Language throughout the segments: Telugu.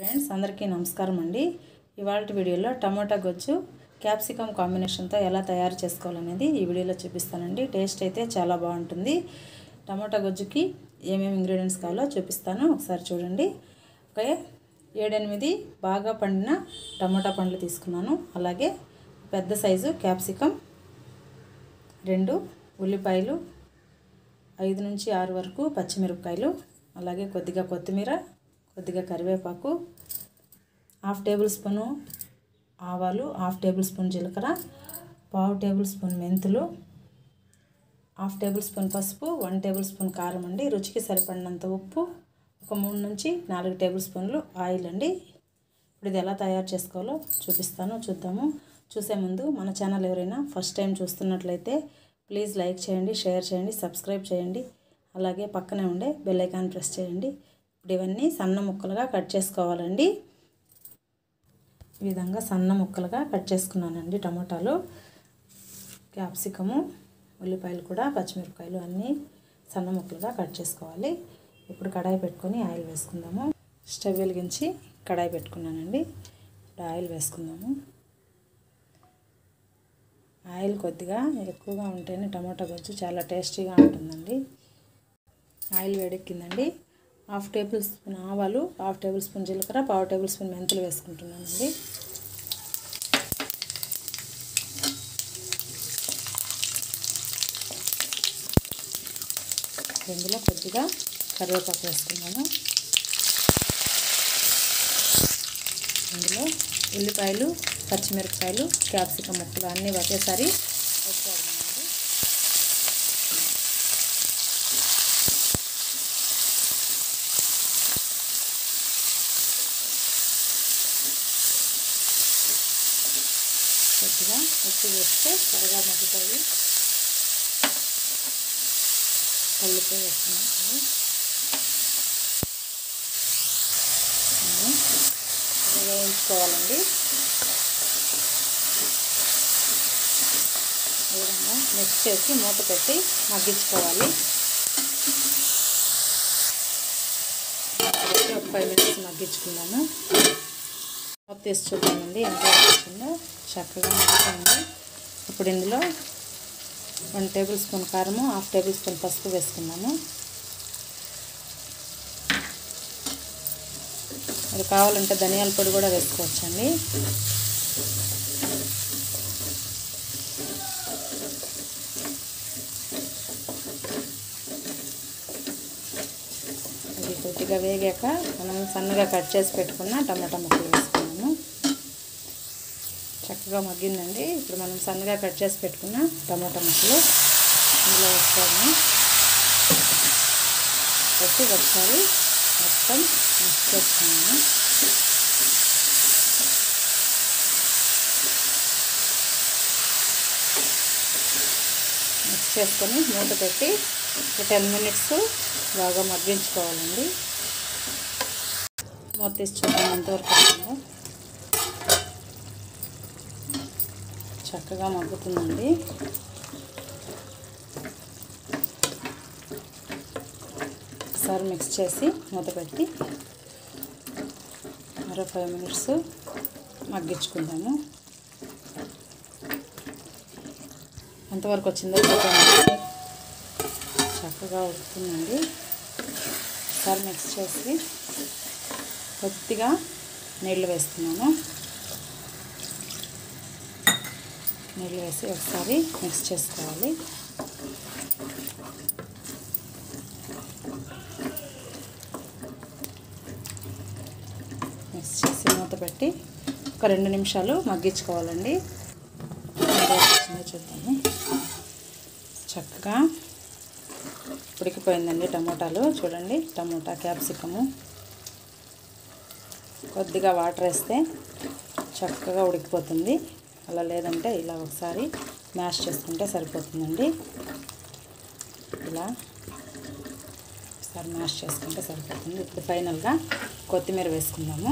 ఫ్రెండ్స్ అందరికీ నమస్కారం అండి ఇవాళ వీడియోలో టమాటా గొజ్జు క్యాప్సికమ్ కాంబినేషన్తో ఎలా తయారు చేసుకోవాలనేది ఈ వీడియోలో చూపిస్తానండి టేస్ట్ అయితే చాలా బాగుంటుంది టమాటా గొజ్జుకి ఏమేమి ఇంగ్రీడియంట్స్ కావాలో చూపిస్తాను ఒకసారి చూడండి ఓకే ఏడెనిమిది బాగా పండిన టమాటా పండ్లు తీసుకున్నాను అలాగే పెద్ద సైజు క్యాప్సికమ్ రెండు ఉల్లిపాయలు ఐదు నుంచి ఆరు వరకు పచ్చిమిరపకాయలు అలాగే కొద్దిగా కొత్తిమీర కొద్దిగా కరివేపాకు హాఫ్ టేబుల్ స్పూను ఆవాలు హాఫ్ టేబుల్ స్పూన్ జీలకర్ర పావు టేబుల్ స్పూన్ మెంతులు హాఫ్ టేబుల్ స్పూన్ పసుపు వన్ టేబుల్ స్పూన్ కారం అండి రుచికి సరిపడినంత ఉప్పు ఒక మూడు నుంచి నాలుగు టేబుల్ స్పూన్లు ఆయిల్ అండి ఇప్పుడు ఇది ఎలా తయారు చేసుకోవాలో చూపిస్తాను చూద్దాము చూసే ముందు మన ఛానల్ ఎవరైనా ఫస్ట్ టైం చూస్తున్నట్లయితే ప్లీజ్ లైక్ చేయండి షేర్ చేయండి సబ్స్క్రైబ్ చేయండి అలాగే పక్కనే ఉండే బెల్ ఐకాన్ ప్రెస్ చేయండి ఇప్పుడు ఇవన్నీ సన్న ముక్కలుగా కట్ చేసుకోవాలండి ఈ విధంగా సన్న ముక్కలుగా కట్ చేసుకున్నానండి టమాటాలు క్యాప్సికము ఉల్లిపాయలు కూడా పచ్చిమిరపకాయలు అన్నీ సన్న ముక్కలుగా కట్ చేసుకోవాలి ఇప్పుడు కడాయి పెట్టుకొని ఆయిల్ వేసుకుందాము స్టవ్ వెలిగించి కడాయి పెట్టుకున్నానండి ఇప్పుడు ఆయిల్ వేసుకుందాము ఆయిల్ కొద్దిగా ఎక్కువగా ఉంటేనే టమాటా గొజ్జు చాలా టేస్టీగా ఉంటుందండి ఆయిల్ వేడెక్కిందండి హాఫ్ టేబుల్ స్పూన్ ఆవాలు హాఫ్ టేబుల్ స్పూన్ జీలకర్ర పావు టేబుల్ స్పూన్ మెంతులు వేసుకుంటున్నానండి ఇందులో కొద్దిగా కరివేపాకు వేసుకున్నాను ఇందులో ఉల్లిపాయలు పచ్చిమిరపకాయలు క్యాప్సికం ముక్కలు అన్నీ ఒకేసారి వేసుకోవడమండి కొద్దిగా ఉప్పు వేస్తే త్వరగా మగ్గుతాయి కల్లుపై వేస్తున్నాను వేయించుకోవాలండి ఈ విధంగా మిక్స్ చేసి మూత పెట్టి మగ్గించుకోవాలి ఒక ఫైవ్ మినిట్స్ మగ్గించుకుందాము మూత తీసి చూద్దామండి ఎంత వచ్చిందో చక్కగా మగ్గుతుంది ఇప్పుడు ఇందులో వన్ టేబుల్ స్పూన్ కారము హాఫ్ టేబుల్ స్పూన్ పసుపు వేసుకుందాము అది కావాలంటే ధనియాల పొడి కూడా వేసుకోవచ్చండి ఇది కొద్దిగా వేగాక మనం సన్నగా కట్ చేసి పెట్టుకున్న టమాటా ముక్కలు వేసుకున్నాము చక్కగా మగ్గిందండి ఇప్పుడు మనం సన్నగా కట్ చేసి పెట్టుకున్న టమాటా ముక్కలు ఇందులో వేసుకోవడము వేసి ఒకసారి మొత్తం మిక్స్ చేసుకున్నాము మిక్స్ చేసుకొని మూత పెట్టి ఒక టెన్ మినిట్స్ బాగా మగ్గించుకోవాలండి మూత తీసి చూద్దాం ఎంతవరకు వస్తుందో చక్కగా మగ్గుతుందండి ఒకసారి మిక్స్ చేసి మూత పెట్టి మరో ఫైవ్ మినిట్స్ మగ్గించుకుందాము ఎంతవరకు వచ్చిందో చూద్దామండి చక్కగా ఉడుకుతుందండి ఒకసారి మిక్స్ చేసి కొద్దిగా నీళ్ళు వేస్తున్నాను నీళ్ళు వేసి ఒకసారి మిక్స్ చేసుకోవాలి మిక్స్ చేసి మూత పెట్టి ఒక రెండు నిమిషాలు మగ్గించుకోవాలండి వచ్చిందో చూద్దాము చక్కగా ఉడికిపోయిందండి టమోటాలు చూడండి టమోటా క్యాప్సికము కొద్దిగా వాటర్ వేస్తే చక్కగా ఉడికిపోతుంది అలా లేదంటే ఇలా ఒకసారి మ్యాష్ చేసుకుంటే సరిపోతుందండి ఇలా ఒకసారి మ్యాష్ చేసుకుంటే సరిపోతుంది ఇప్పుడు ఫైనల్గా కొత్తిమీర వేసుకుందాము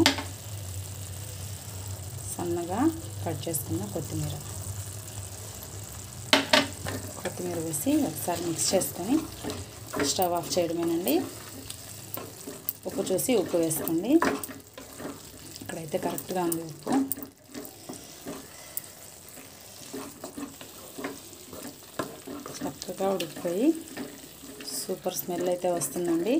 సన్నగా కట్ చేసుకున్న కొత్తిమీర కొత్తిమీర వేసి ఒకసారి మిక్స్ చేసుకొని స్టవ్ ఆఫ్ చేయడమేనండి ఉప్పు చూసి ఉప్పు వేసుకోండి ఇక్కడైతే కరెక్ట్గా ఉంది ఉప్పు చక్కగా ఉడికిపోయి సూపర్ స్మెల్ అయితే వస్తుందండి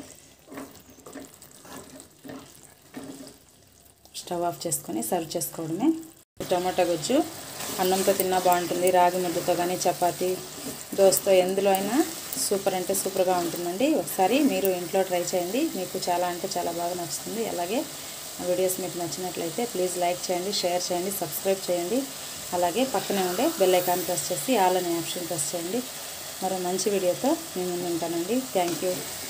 స్టవ్ ఆఫ్ చేసుకొని సర్వ్ చేసుకోవడమే టమాటా గుజ్జు అన్నంతో తిన్నా బాగుంటుంది రాగి ముద్దతో కానీ చపాతి దోశతో ఎందులో అయినా సూపర్ అంటే సూపర్గా ఉంటుందండి ఒకసారి మీరు ఇంట్లో ట్రై చేయండి మీకు చాలా అంటే చాలా బాగా నచ్చుతుంది అలాగే నా వీడియోస్ మీకు నచ్చినట్లయితే ప్లీజ్ లైక్ చేయండి షేర్ చేయండి సబ్స్క్రైబ్ చేయండి అలాగే పక్కనే ఉండే బెల్ ఐకాన్ ప్రెస్ చేసి ఆల్ అనే ఆప్షన్ ప్రెస్ చేయండి మరో మంచి వీడియోతో మేము ముందు ఉంటానండి థ్యాంక్ యూ